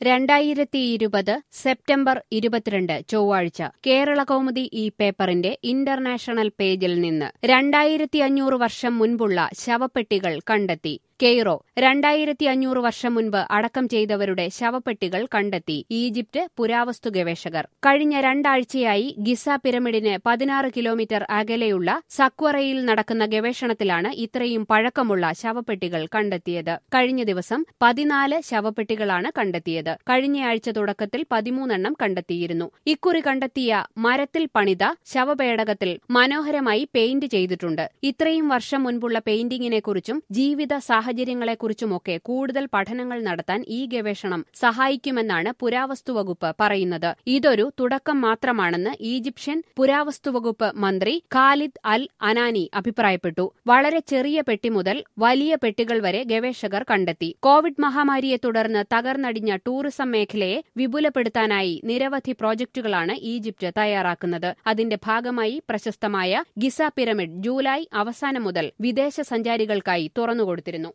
രണ്ടായിരത്തി ഇരുപത് സെപ്റ്റംബർ ഇരുപത്തിരണ്ട് ചൊവ്വാഴ്ച കേരള കൗമുദി ഈ പേപ്പറിന്റെ ഇന്റർനാഷണൽ പേജിൽ നിന്ന് രണ്ടായിരത്തി അഞ്ഞൂറ് വർഷം മുൻപുള്ള ശവപ്പെട്ടികൾ കണ്ടെത്തി കെയ്റോ രണ്ടായിരത്തി അഞ്ഞൂറ് വർഷം മുൻപ് അടക്കം ചെയ്തവരുടെ ശവപ്പെട്ടികൾ കണ്ടെത്തി ഈജിപ്ത് പുരാവസ്തു ഗവേഷകർ കഴിഞ്ഞ രണ്ടാഴ്ചയായി ഗിസ പിരമിഡിന് പതിനാറ് കിലോമീറ്റർ അകലെയുള്ള സക്വറയിൽ നടക്കുന്ന ഗവേഷണത്തിലാണ് ഇത്രയും പഴക്കമുള്ള ശവപ്പെട്ടികൾ കണ്ടെത്തിയത് കഴിഞ്ഞ ദിവസം പതിനാല് ശവപ്പെട്ടികളാണ് കണ്ടെത്തിയത് കഴിഞ്ഞയാഴ്ച തുടക്കത്തിൽ പതിമൂന്നെണ്ണം കണ്ടെത്തിയിരുന്നു ഇക്കുറി കണ്ടെത്തിയ മരത്തിൽ പണിത ശവപേടകത്തിൽ മനോഹരമായി പെയിന്റ് ചെയ്തിട്ടുണ്ട് ഇത്രയും വർഷം മുൻപുള്ള പെയിന്റിങ്ങിനെക്കുറിച്ചും ജീവിത സാഹചര്യങ്ങളെക്കുറിച്ചുമൊക്കെ കൂടുതൽ പഠനങ്ങൾ നടത്താൻ ഈ ഗവേഷണം സഹായിക്കുമെന്നാണ് പുരാവസ്തു വകുപ്പ് പറയുന്നത് ഇതൊരു തുടക്കം മാത്രമാണെന്ന് ഈജിപ്ഷ്യൻ പുരാവസ്തു വകുപ്പ് മന്ത്രി ഖാലിദ് അൽ അനാനി അഭിപ്രായപ്പെട്ടു വളരെ ചെറിയ പെട്ടി മുതൽ വലിയ പെട്ടികൾ വരെ ഗവേഷകർ കണ്ടെത്തി കോവിഡ് മഹാമാരിയെ തുടർന്ന് തകർന്നടിഞ്ഞ ടൂറിസം മേഖലയെ വിപുലപ്പെടുത്താനായി നിരവധി പ്രോജക്ടുകളാണ് ഈജിപ്ത് തയ്യാറാക്കുന്നത് അതിന്റെ ഭാഗമായി പ്രശസ്തമായ ഗിസ പിരമിഡ് ജൂലൈ അവസാനം മുതൽ വിദേശ സഞ്ചാരികൾക്കായി തുറന്നുകൊടുത്തിരുന്നു